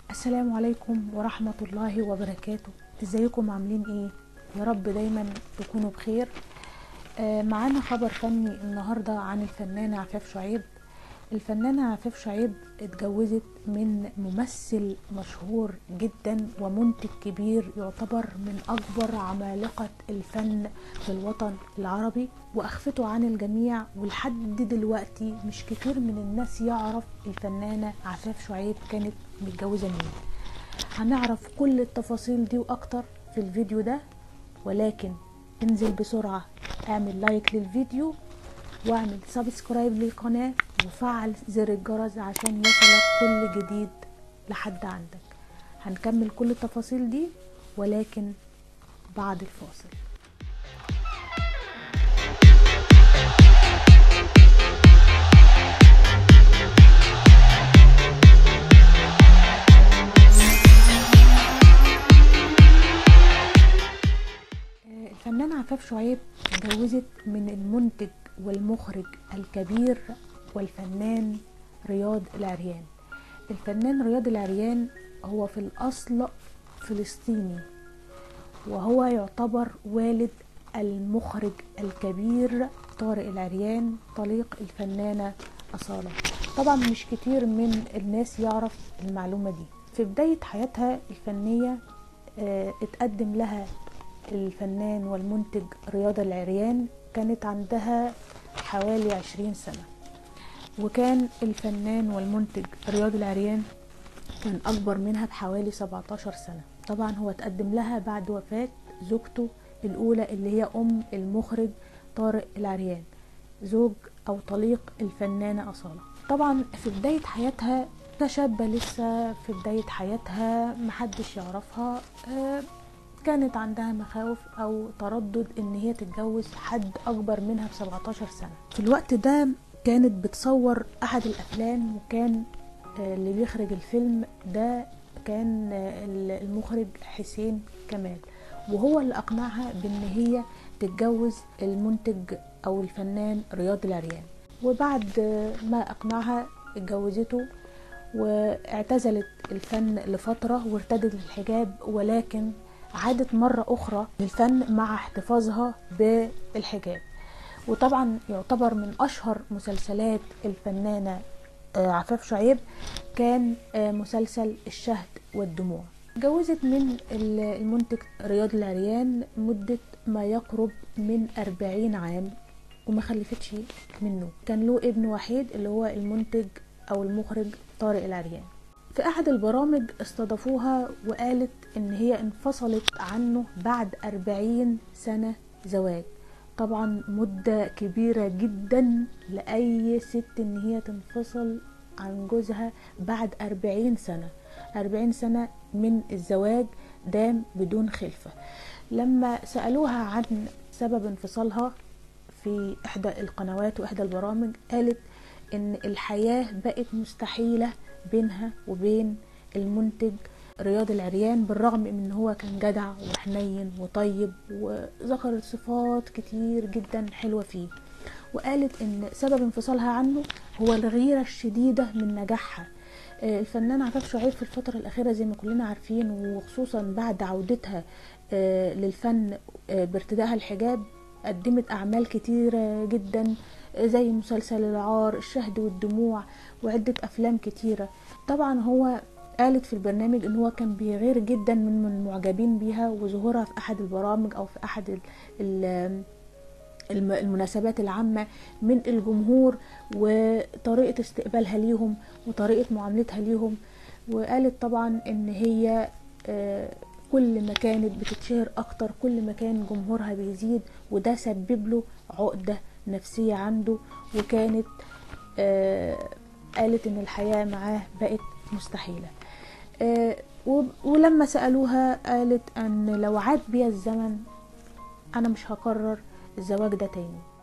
السلام عليكم ورحمة الله وبركاته ازيكم عاملين ايه يا رب دايما تكونوا بخير آه معانا خبر فني النهاردة عن الفنانة عفاف شعيب الفنانة عفاف شعيب اتجوزت من ممثل مشهور جدا ومنتج كبير يعتبر من أكبر عمالقة الفن في الوطن العربي وأخفته عن الجميع ولحد دلوقتي مش كتير من الناس يعرف الفنانة عفاف شعيب كانت متجوزة مين هنعرف كل التفاصيل دي وأكتر في الفيديو ده ولكن انزل بسرعة اعمل لايك للفيديو واعمل سبسكرايب للقناة وفعل زر الجرس عشان يصلك كل جديد لحد عندك هنكمل كل التفاصيل دي ولكن بعد الفاصل الفنان عفاف شعيب اتجوزت من المنتج والمخرج الكبير والفنان رياض العريان الفنان رياض العريان هو في الأصل فلسطيني وهو يعتبر والد المخرج الكبير طارق العريان طليق الفنانة أصالة طبعا مش كتير من الناس يعرف المعلومة دي في بداية حياتها الفنية اه اتقدم لها الفنان والمنتج رياض العريان كانت عندها حوالي عشرين سنة وكان الفنان والمنتج رياض العريان كان أكبر منها بحوالي 17 سنة طبعا هو تقدم لها بعد وفاة زوجته الأولى اللي هي أم المخرج طارق العريان زوج أو طليق الفنانة أصالة طبعا في بداية حياتها كشابة لسه في بداية حياتها محدش يعرفها أه كانت عندها مخاوف او تردد ان هي تتجوز حد اكبر منها ب 17 سنه في الوقت ده كانت بتصور احد الافلام وكان اللي بيخرج الفيلم ده كان المخرج حسين كمال وهو اللي اقنعها بان هي تتجوز المنتج او الفنان رياض العريان وبعد ما اقنعها اتجوزته واعتزلت الفن لفتره وارتدت الحجاب ولكن عادت مرة أخرى للفن مع احتفاظها بالحجاب وطبعا يعتبر من أشهر مسلسلات الفنانة عفاف شعيب كان مسلسل الشهد والدموع جوزت من المنتج رياض العريان مدة ما يقرب من أربعين عام وما خلفتش منه كان له ابن وحيد اللي هو المنتج أو المخرج طارق العريان في أحد البرامج استضافوها وقالت إن هي انفصلت عنه بعد أربعين سنة زواج طبعا مدة كبيرة جدا لأي ست إن هي تنفصل عن جوزها بعد أربعين سنة أربعين سنة من الزواج دام بدون خلفة لما سألوها عن سبب انفصالها في إحدى القنوات وإحدى البرامج قالت إن الحياة بقت مستحيلة بينها وبين المنتج رياض العريان بالرغم من ان هو كان جدع وحنين وطيب وذكرت صفات كتير جدا حلوة فيه وقالت ان سبب انفصالها عنه هو الغيرة الشديدة من نجاحها الفنانة عفاف شعيب في الفترة الأخيرة زي ما كلنا عارفين وخصوصا بعد عودتها للفن بارتدائها الحجاب قدمت أعمال كتيرة جدا زي مسلسل العار الشهد والدموع وعدة أفلام كتيرة طبعا هو قالت في البرنامج ان هو كان بيغير جدا من المعجبين بيها وظهورها في احد البرامج او في احد المناسبات العامة من الجمهور وطريقة استقبالها ليهم وطريقة معاملتها ليهم وقالت طبعا ان هي كل ما كانت بتتشهر اكتر كل ما كان جمهورها بيزيد وده سبب له عقدة نفسية عنده وكانت قالت ان الحياة معاه بقت مستحيلة ولما سألوها قالت ان لو عاد بيا الزمن انا مش هكرر الزواج ده تاني